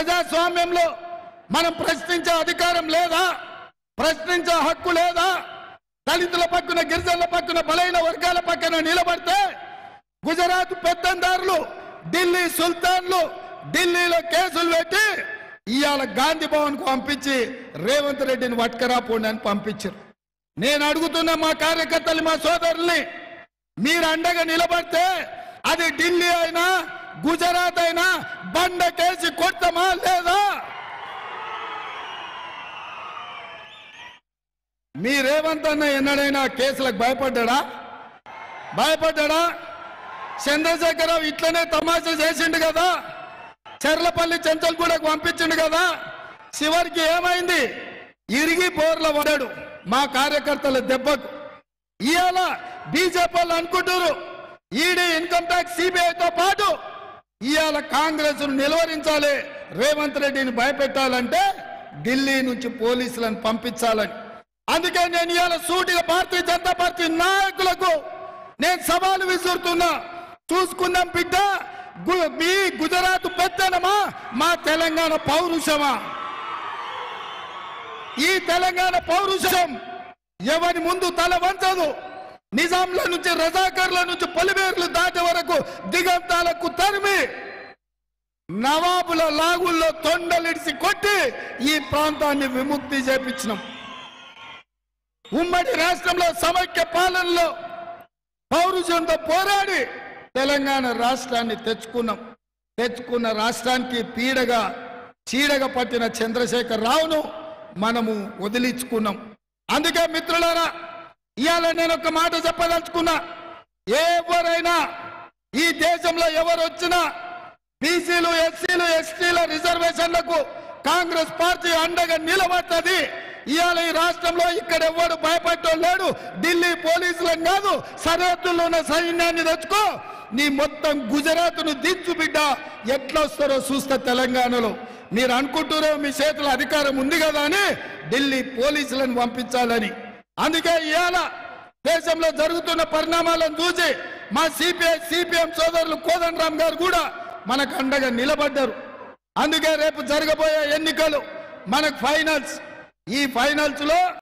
ప్రజాస్వామ్యంలో మనం ప్రశ్నించే అధికారం లేదా ప్రశ్నించే హక్కు లేదా దళితుల పక్కన గిరిజనుల పక్కన బలైన వర్గాల పక్కన నిలబడితే గుజరాత్ పెత్తందారులు ఢిల్లీ సుల్తాన్లు ఢిల్లీలో కేసులు పెట్టి ఇవాళ గాంధీ భవన్ కు పంపించి రేవంత్ రెడ్డిని వట్కరాపోండి అని పంపించారు నేను అడుగుతున్న మా కార్యకర్తలు మా సోదరుల్ని మీరు అండగా నిలబడితే అది ఢిల్లీ అయినా గుజరాత్ అయినా బండ కేసి కొడతామా లేదా మీ రేవంత్ అన్న ఎన్నడైనా కేసులకు భయపడ్డా భయపడ్డా చంద్రశేఖరరావు ఇట్లనే తమాషా చేసిండు కదా చెర్లపల్లి చెంచల్ కూడా పంపించిండు కదా చివరికి ఏమైంది ఇరిగి బోర్ల పడాడు మా కార్యకర్తల దెబ్బకు ఇవాళ బీజేపీ వాళ్ళు అనుకుంటారు ఈడీ ఇన్కమ్ ట్యాక్స్ సిబిఐతో పాటు ఇవాళ కాంగ్రెస్ నిలువరించాలి రేవంత్ రెడ్డిని భయపెట్టాలంటే ఢిల్లీ నుంచి పోలీసులను పంపించాలని అందుకే నేను ఇవాళ సూటిగా భారతీయ జనతా పార్టీ నాయకులకు నేను సవాలు విసురుతున్నా చూసుకుందాం బిడ్డ గు- మీ గుజరాత్ పెత్తనమా మా తెలంగాణ పౌరుషమా ఈ తెలంగాణ పౌరుషం ఎవరి ముందు తల వంచదు నిజాంల నుంచి రజాకర్ల నుంచి పొలిమేర్లు దాటే వరకు దిగంతాలకు తరిమి నవాబుల లాగుల్లో తొండలిడిసి కొట్టి ఈ ప్రాంతాన్ని విముక్తి చేపించినాం ఉమ్మడి రాష్ట్రంలో సమైక్య పాలనలో పౌరుషంతో పోరాడి తెలంగాణ రాష్ట్రాన్ని తెచ్చుకున్నాం తెచ్చుకున్న రాష్ట్రానికి పీడగా చీడగా పట్టిన చంద్రశేఖర్ రావును మనము వదిలించుకున్నాం అందుకే మిత్రులారా ఇవాళ నేను ఒక మాట చెప్పదలుచుకున్నా ఎవరైనా ఈ దేశంలో ఎవరు వచ్చినా బీసీలు ఎస్సీలు ఎస్టీల రిజర్వేషన్లకు కాంగ్రెస్ పార్టీ అండగా నిలబడుతుంది ఇవాళ ఈ రాష్ట్రంలో ఇక్కడ ఎవడు భయపడటం లేడు ఢిల్లీ పోలీసులను కాదు సరిహద్దుల్లో ఉన్న సైన్యాన్ని తెచ్చుకో నీ మొత్తం గుజరాత్ను దించు బిడ్డ ఎట్లా వస్తారో చూస్తా తెలంగాణలో మీరు అనుకుంటారో మీ చేతుల అధికారం ఉంది కదా అని ఢిల్లీ పోలీసులను పంపించాలని అందుకే ఇవాళ దేశంలో జరుగుతున్న పరిణామాలను చూసి మా సిపిఐ సిపిఎం సోదరులు కోదండరామ్ గారు కూడా మనకు అండగా నిలబడ్డారు అందుకే రేపు జరగబోయే ఎన్నికలు మనకు ఫైనల్స్ ఈ ఫైనల్స్ లో